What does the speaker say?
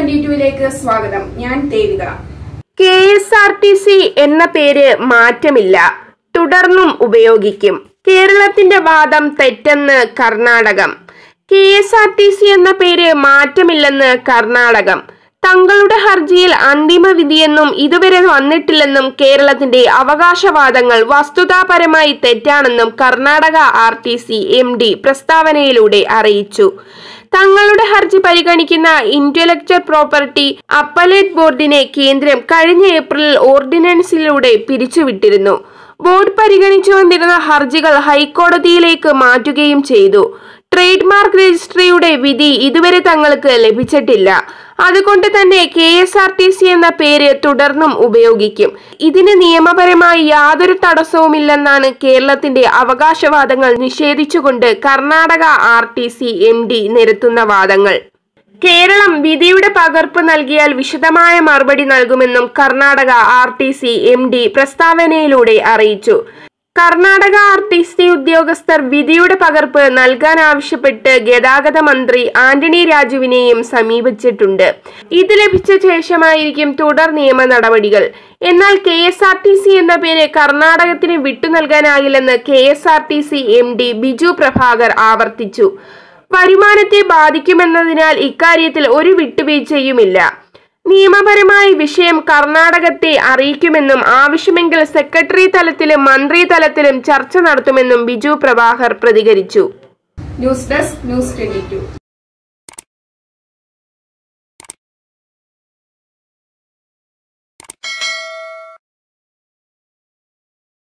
twenty ടുവിലേക്ക് സ്വാഗതം ഞാൻ Devika K S R T C എന്ന പേര് മാറ്റമില്ല തുടർന്നും ഉപയോഗിക്കും കേരളത്തിന്റെ വാദം തെറ്റെന്ന് Karnatakam K S R T C എന്ന പേര് മാറ്റമില്ലെന്ന് കർണാടകം തങ്ങളുടെ ഹർജിയിൽ അന്തിമ വിധിയെന്നും ഇതുവരെ വന്നിട്ടില്ലെന്നും കേരളത്തിന്റെ അവകാശവാദങ്ങൾ വസ്തുതാപരമായി തെറ്റാണെന്നും Karnataka R T C M D പ്രസ്താവനയിലൂടെ അറിയിച്ചു തങ്ങളുടെ ഹർജി പരിഗണിക്കുന്ന ഇന്റലക്ച്വൽ പ്രോപ്പർട്ടി അപ്പലേറ്റ് ബോർഡിനെ കേന്ദ്രം കഴിഞ്ഞ ഏപ്രിലിൽ ഓർഡിനൻസിലൂടെ പിരിച്ചുവിട്ടിരുന്നു ബോർഡ് പരിഗണിച്ചു വന്നിരുന്ന ഹർജികൾ ഹൈക്കോടതിയിലേക്ക് മാറ്റുകയും ചെയ്തു ട്രേഡ് മാർക്ക് രജിസ്ട്രിയുടെ വിധി ഇതുവരെ തങ്ങൾക്ക് ലഭിച്ചിട്ടില്ല അതുകൊണ്ട് തന്നെ K S R T C എന്ന പേര് തുടർന്നും ഉപയോഗിക്കും ഇതിന് നിയമപരമായി യാതൊരു തടസ്സവുമില്ലെന്നാണ് കേരളത്തിന്റെ അവകാശവാദങ്ങൾ നിഷേധിച്ചുകൊണ്ട് Karnataka R T C M D നിരത്തുന്ന വാദങ്ങൾ കേരളം വിധിയുടെ പകർപ്പ് നൽകിയാൽ വിശദമായ മറുപടി നൽകുമെന്നും Karnataka R T C M D പ്രസ്താവനയിലൂടെ അറിയിച്ചു കർണാടക ആർ ടി സി ഉദ്യോഗസ്ഥർ വിധിയുടെ പകർപ്പ് നൽകാൻ ആവശ്യപ്പെട്ട് ഗതാഗത മന്ത്രി ആന്റണി രാജുവിനെയും സമീപിച്ചിട്ടുണ്ട് ഇത് ലഭിച്ച ശേഷമായിരിക്കും തുടർ നിയമ നടപടികൾ എന്നാൽ K S R T C എന്ന പേര് കർണാടകത്തിന് വിട്ടു നൽകാനാകില്ലെന്ന് K S R T C M D Biju Prabhakar ആവർത്തിച്ചു വരുമാനത്തെ ബാധിക്കുമെന്നതിനാൽ ഇക്കാര്യത്തിൽ ഒരു വിട്ടുവീഴ്ചയുമില്ല നിയമപരമായി വിഷയം കർണാടകത്തെ അറിയിക്കുമെന്നും ആവശ്യമെങ്കിൽ സെക്രട്ടറി തലത്തിലും മന്ത്രി തലത്തിലും ചർച്ച നടത്തുമെന്നും ബിജു പ്രഭാകർ പ്രതികരിച്ചു news desk news twenty to